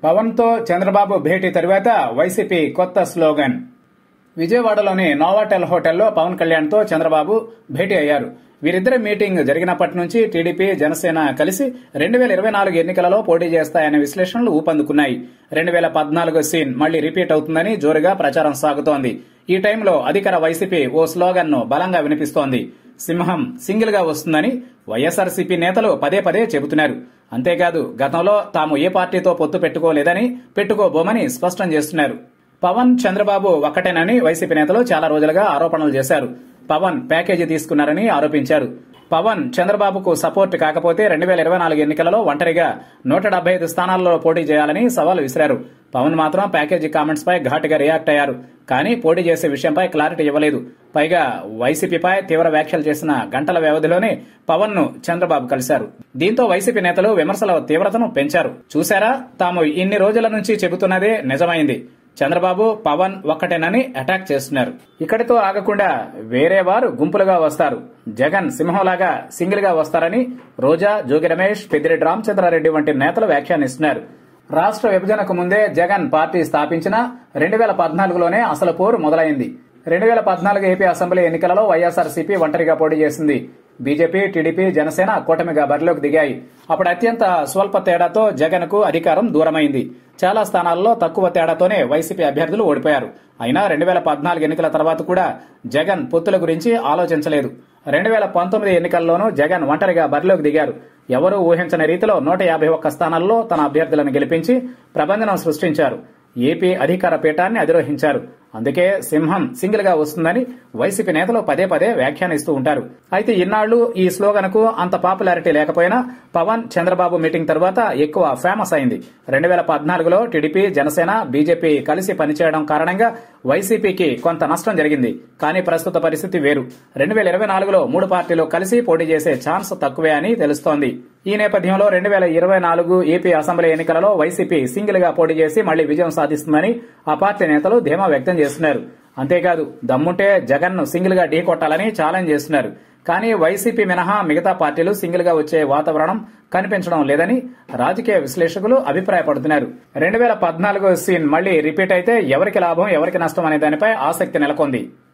పవన్ తో చంద్రబాబు భేటీ తరువాత వైసీపీ కొత్త స్లోగన్ విజయవాడలోని నోవాటెల్ హోటల్లో పవన్ కళ్యాణ్ తో చంద్రబాబు భేటీ అయ్యారు వీరిద్దరి మీటింగ్ జరిగినప్పటి నుంచి టీడీపీ జనసేన కలిసి రెండు వేల ఇరవై నాలుగు ఎన్నికలలో పోటీ చేస్తాయనే విశ్లేషణలు ఊపందుకున్నాయి రెండు వేల పద్నాలుగు సీన్ మళ్లీ రిపీట్ అవుతుందని జోరుగా ప్రచారం సాగుతోంది ఈ టైంలో అధికార వైసీపీ ఓ స్లోగన్ ను బలంగా వినిపిస్తోంది సింహం సింగిల్ గా వస్తుందని వైఎస్ఆర్సీపీ నేతలు పదే పదే చెబుతున్నారు అంతేకాదు గతంలో తాము ఏ పార్టీతో పొత్తు పెట్టుకోలేదని పెట్టుకోబోమని స్పష్టం చేస్తున్నారు పవన్ చంద్రబాబు ఒక్కటేనని వైసీపీ నేతలు చాలా రోజులుగా ఆరోపణలు చేశారు పవన్ ప్యాకేజీ తీసుకున్నారని ఆరోపించారు పవన్ చంద్రబాబుకు సపోర్ట్ కాకపోతే రెండు వేల ఇరవై నాలుగు ఎన్నికలలో ఒంటరిగా నూట డెబ్బై ఐదు స్థానాల్లో పోటీ చేయాలని సవాల్ విసిరారు పవన్ మాత్రం ప్యాకేజీ కామెంట్స్ పై ఘాటుగా రియాక్ట్ అయ్యారు కానీ పోటీ చేసే విషయంపై క్లారిటీ ఇవ్వలేదు పైగా వైసీపీపై తీవ్ర వ్యాఖ్యలు చేసిన గంటల వ్యవధిలోనే పవన్ ను చంద్రబాబు కలిశారు దీంతో వైసీపీ నేతలు విమర్శల తీవ్రతను పెంచారు చూశారా తాము ఇన్ని రోజుల నుంచి చెబుతున్నదే నిజమైంది చంద్రబాబు పవన్ ఒక్కటేనని అటాక్ చేస్తున్నారు ఇక్కడితో ఆగకుండా వేరే వారు గుంపులుగా వస్తారు జగన్ సింహంలాగా సింగిల్ గా వస్తారని రోజా జోగి రమేష్ పెద్దిరెడ్డి రామచంద్రారెడ్డి వంటి నేతలు వ్యాఖ్యానిస్తున్నారు రాష్ట్ర విభజనకు ముందే జగన్ పార్టీ స్థాపించిన రెండు వేల పద్నాలుగులోనే అసలు పోరు మొదలైంది రెండు వేల పద్నాలుగు ఏపీ అసెంబ్లీ ఎన్నికలలో వైఎస్ఆర్సీపీ ఒంటరిగా పోటీ చేసింది బీజేపీ టీడీపీ జనసేన కూటమిగా బరిలోకి దిగాయి అప్పుడు అత్యంత స్వల్ప తేడాతో జగన్ కు అధికారం దూరమైంది చాలా స్థానాల్లో తక్కువ తేడాతోనే వైసీపీ అభ్యర్థులు ఓడిపోయారు అయినా రెండు వేల పద్నాలుగు ఎన్నికల తర్వాత కూడా జగన్ పొత్తుల గురించి ఆలోచించలేదు రెండు వేల పంతొమ్మిది ఎన్నికల్లోనూ జగన్ ఒంటరిగా బరిలోకి దిగారు ఎవరూ ఊహించని రీతిలో నూట యాభై ఒక్క స్థానాల్లో తన అభ్యర్థులను గెలిపించి ప్రభంజనం సృష్టించారు ఏపీ అధికార పీఠాన్ని అధిరోహించారు అందుకే సింహం సింగిల్ గా వస్తుందని వైసీపీ నేతలు పదే పదే వ్యాఖ్యానిస్తూ ఉంటారు అయితే ఇన్నాళ్లు ఈ స్లోగన్ కు అంత పాపులారిటీ లేకపోయినా పవన్ చంద్రబాబు మీటింగ్ తర్వాత ఎక్కువ ఫేమస్ అయింది రెండు వేల పద్నాలుగులో టీడీపీ జనసేన బీజేపీ కలిసి పనిచేయడం కారణంగా వైసీపీకి కొంత నష్టం జరిగింది కానీ ప్రస్తుత పరిస్థితి వేరు రెండు వేల ఇరవై నాలుగులో మూడు పార్టీలు కలిసి పోటీ చేసే ఛాన్స్ తక్కువే అని తెలుస్తోంది ఈ నేపథ్యంలో రెండు వేల ఇరవై నాలుగు ఏపీ అసెంబ్లీ ఎన్నికలలో వైసీపీ సింగిల్ గా పోటీ చేసి మళ్లీ విజయం సాధిస్తుందని ఆ పార్టీ నేతలు ధీమా వ్యక్తం చేస్తున్నారు అంతేకాదు దమ్ముంటే జగన్ ను సింగిల్ గా ఢీకొట్టాలని ఛాలెంజ్ చేస్తున్నారు కానీ వైసీపీ మినహా మిగతా పార్టీలు సింగిల్ గా వచ్చే వాతావరణం కనిపించడం లేదని రాజకీయ విశ్లేషకులు అభిప్రాయపడుతున్నారు రెండు వేల పద్నాలుగు సీన్ మళ్లీ రిపీట్ అయితే ఎవరికి లాభం ఎవరికి నష్టం అనే దానిపై ఆసక్తి నెలకొంది